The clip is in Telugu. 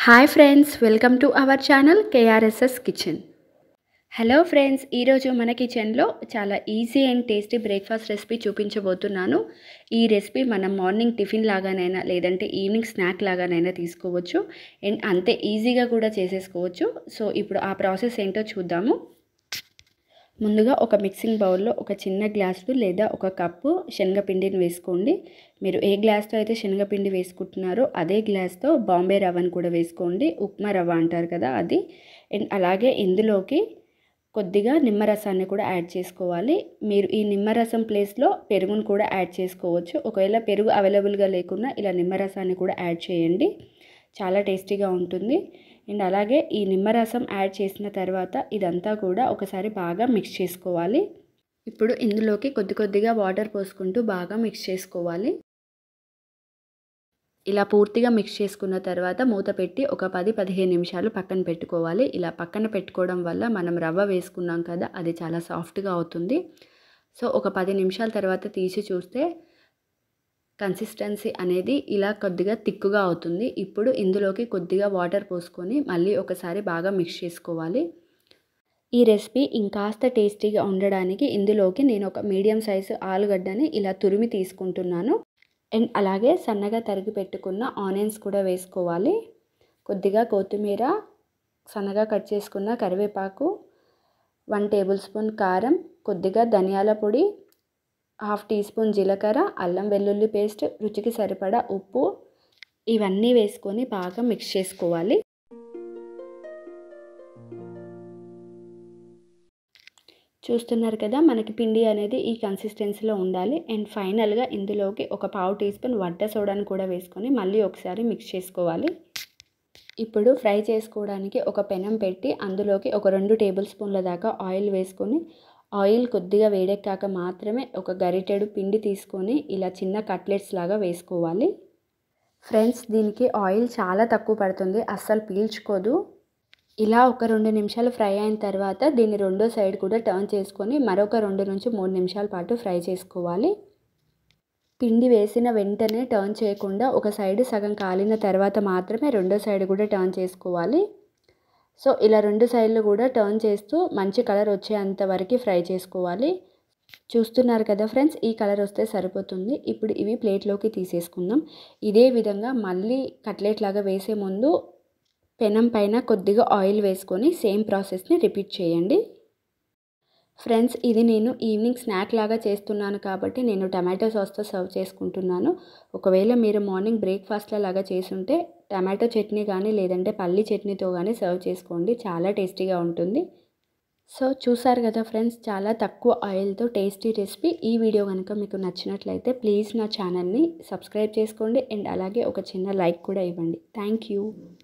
hi friends welcome to our channel KRSS kitchen hello friends ఈరోజు మన కిచెన్లో చాలా easy and tasty breakfast recipe చూపించబోతున్నాను ఈ రెసిపీ మనం మార్నింగ్ టిఫిన్ లాగానైనా లేదంటే ఈవినింగ్ స్నాక్ లాగానైనా తీసుకోవచ్చు అండ్ అంతే ఈజీగా కూడా చేసేసుకోవచ్చు సో ఇప్పుడు ఆ ప్రాసెస్ ఏంటో చూద్దాము ముందుగా ఒక మిక్సింగ్ బౌల్లో ఒక చిన్న గ్లాసు లేదా ఒక కప్పు శనగపిండిని వేసుకోండి మీరు ఏ గ్లాస్తో అయితే శనగపిండి వేసుకుంటున్నారో అదే గ్లాస్తో బాంబే రవ్వను కూడా వేసుకోండి ఉప్మా రవ్వ అంటారు కదా అది అండ్ అలాగే ఇందులోకి కొద్దిగా నిమ్మరసాన్ని కూడా యాడ్ చేసుకోవాలి మీరు ఈ నిమ్మరసం ప్లేస్లో పెరుగును కూడా యాడ్ చేసుకోవచ్చు ఒకవేళ పెరుగు అవైలబుల్గా లేకున్నా ఇలా నిమ్మరసాన్ని కూడా యాడ్ చేయండి చాలా టేస్టీగా ఉంటుంది అండ్ అలాగే ఈ నిమ్మరసం యాడ్ చేసిన తర్వాత ఇదంతా కూడా ఒకసారి బాగా మిక్స్ చేసుకోవాలి ఇప్పుడు ఇందులోకి కొద్ది కొద్దిగా వాటర్ పోసుకుంటూ బాగా మిక్స్ చేసుకోవాలి ఇలా పూర్తిగా మిక్స్ చేసుకున్న తర్వాత మూత పెట్టి ఒక పది పదిహేను నిమిషాలు పక్కన పెట్టుకోవాలి ఇలా పక్కన పెట్టుకోవడం వల్ల మనం రవ్వ వేసుకున్నాం కదా అది చాలా సాఫ్ట్గా అవుతుంది సో ఒక పది నిమిషాల తర్వాత తీసి చూస్తే కన్సిస్టెన్సీ అనేది ఇలా కొద్దిగా తిక్కుగా అవుతుంది ఇప్పుడు ఇందులోకి కొద్దిగా వాటర్ పోసుకొని మళ్ళీ ఒకసారి బాగా మిక్స్ చేసుకోవాలి ఈ రెసిపీ ఇంకాస్త టేస్టీగా ఉండడానికి ఇందులోకి నేను ఒక మీడియం సైజు ఆలుగడ్డని ఇలా తురిమి తీసుకుంటున్నాను అండ్ అలాగే సన్నగా తరిగి పెట్టుకున్న ఆనియన్స్ కూడా వేసుకోవాలి కొద్దిగా కొత్తిమీర సన్నగా కట్ చేసుకున్న కరివేపాకు వన్ టేబుల్ స్పూన్ కారం కొద్దిగా ధనియాల పొడి హాఫ్ టీ స్పూన్ జీలకర్ర అల్లం వెల్లుల్లి పేస్ట్ రుచికి సరిపడా ఉప్పు ఇవన్నీ వేసుకొని బాగా మిక్స్ చేసుకోవాలి చూస్తున్నారు కదా మనకి పిండి అనేది ఈ కన్సిస్టెన్సీలో ఉండాలి అండ్ ఫైనల్గా ఇందులోకి ఒక పావు టీ స్పూన్ వడ్డ సోడాను కూడా వేసుకొని మళ్ళీ ఒకసారి మిక్స్ చేసుకోవాలి ఇప్పుడు ఫ్రై చేసుకోవడానికి ఒక పెనం పెట్టి అందులోకి ఒక రెండు టేబుల్ స్పూన్ల దాకా ఆయిల్ వేసుకొని ఆయిల్ కొద్దిగా వేడెక్కాక మాత్రమే ఒక గరిటెడు పిండి తీసుకొని ఇలా చిన్న కట్లెట్స్ లాగా వేసుకోవాలి ఫ్రెండ్స్ దీనికి ఆయిల్ చాలా తక్కువ పడుతుంది అస్సలు పీల్చుకోదు ఇలా ఒక రెండు నిమిషాలు ఫ్రై అయిన తర్వాత దీన్ని రెండో సైడ్ కూడా టర్న్ చేసుకొని మరొక రెండు నుంచి మూడు నిమిషాల పాటు ఫ్రై చేసుకోవాలి పిండి వేసిన వెంటనే టర్న్ చేయకుండా ఒక సైడ్ సగం కాలిన తర్వాత మాత్రమే రెండో సైడ్ కూడా టర్న్ చేసుకోవాలి సో ఇలా రెండు సైడ్లు కూడా టర్న్ చేస్తూ మంచి కలర్ వచ్చేంత వరకు ఫ్రై చేసుకోవాలి చూస్తున్నారు కదా ఫ్రెండ్స్ ఈ కలర్ వస్తే సరిపోతుంది ఇప్పుడు ఇవి ప్లేట్లోకి తీసేసుకుందాం ఇదే విధంగా మళ్ళీ కట్లెట్ లాగా వేసే ముందు పెనం పైన కొద్దిగా ఆయిల్ వేసుకొని సేమ్ ప్రాసెస్ని రిపీట్ చేయండి ఫ్రెండ్స్ ఇది నేను ఈవినింగ్ స్నాక్ లాగా చేస్తున్నాను కాబట్టి నేను టమాటో సాస్తో సర్వ్ చేసుకుంటున్నాను ఒకవేళ మీరు మార్నింగ్ బ్రేక్ఫాస్ట్ల లాగా చేసుంటే టమాటో చట్నీ కానీ లేదంటే పల్లి చట్నీతో కానీ సర్వ్ చేసుకోండి చాలా టేస్టీగా ఉంటుంది సో చూసారు కదా ఫ్రెండ్స్ చాలా తక్కువ ఆయిల్తో టేస్టీ రెసిపీ ఈ వీడియో కనుక మీకు నచ్చినట్లయితే ప్లీజ్ నా ఛానల్ని సబ్స్క్రైబ్ చేసుకోండి అండ్ అలాగే ఒక చిన్న లైక్ కూడా ఇవ్వండి థ్యాంక్ యూ